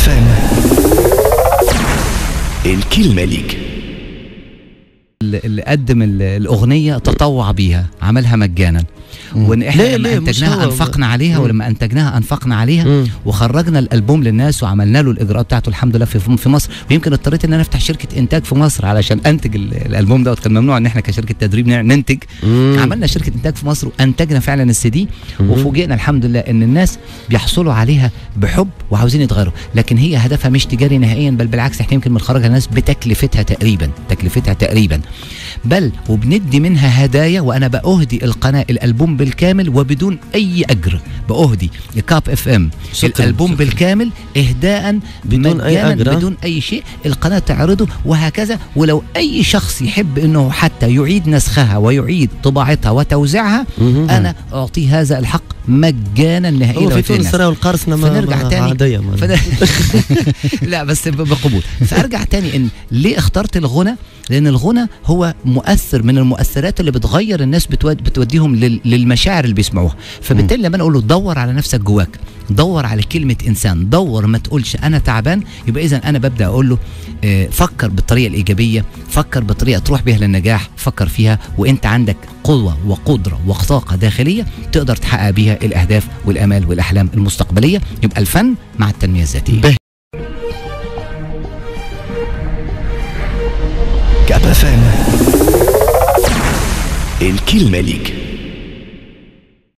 اف ام الكلمة ليك اللي قدم ال- الاغنيه تطوع بيها عملها مجانا وان احنا ليه- لما ليه؟ مش انتجناها هو- انفقنا عليها مم. ولما انتجناها انفقنا عليها مم. وخرجنا الالبوم للناس وعملنا له الاجراءات بتاعته الحمد لله في في مصر ويمكن اضطريت ان انا افتح شركه انتاج في مصر علشان انتج ال- الالبوم دوت كان ممنوع ان احنا كشركه تدريب نع- ننتج مم. عملنا شركه انتاج في مصر وانتجنا فعلا السي دي مم. وفوجئنا الحمد لله ان الناس بيحصلوا عليها بحب وعاوزين يتغيروا لكن هي هدفها مش تجاري نهائيا بل بالعكس احنا يمكن بنخرجها للناس بتكلفتها تقريبا تكلفتها تقريبا بل وبندي منها هدايا وانا باهدي القناه الالبوم بالكامل وبدون اي اجر باهدي كاب اف ام شكراً، الالبوم شكراً. بالكامل اهداء بدون أي مجاناً أجر، ها؟ بدون اي شيء القناه تعرضه وهكذا ولو اي شخص يحب انه حتى يعيد نسخها ويعيد طباعتها وتوزيعها مم. انا اعطيه هذا الحق مجانا نهائيا هو في لوجه تونس الناس. ترى والقرصنة ما فنرجع ما تاني عادية ما فن... لا بس ب- بقبول فارجع تاني ان ليه اخترت الغنى لان الغنى هو مؤثر من المؤثرات اللي بتغير الناس بتود... بتوديهم لل... للمشاعر اللي بيسمعوها فبالتالي لما انا اقول له دور على نفسك جواك دور على كلمة إنسان دور ما تقولش أنا تعبان يبقى إذا أنا ببدأ أقول له آه، فكر بالطريقة الإيجابية فكر بطريقة تروح بيها للنجاح فكر فيها وأنت عندك قوة وقدرة وطاقة داخلية تقدر تحقق بيها الأهداف والآمال والأحلام المستقبلية يبقى الفن مع التنمية الذاتية به. كاب اف ام الكلمة ليك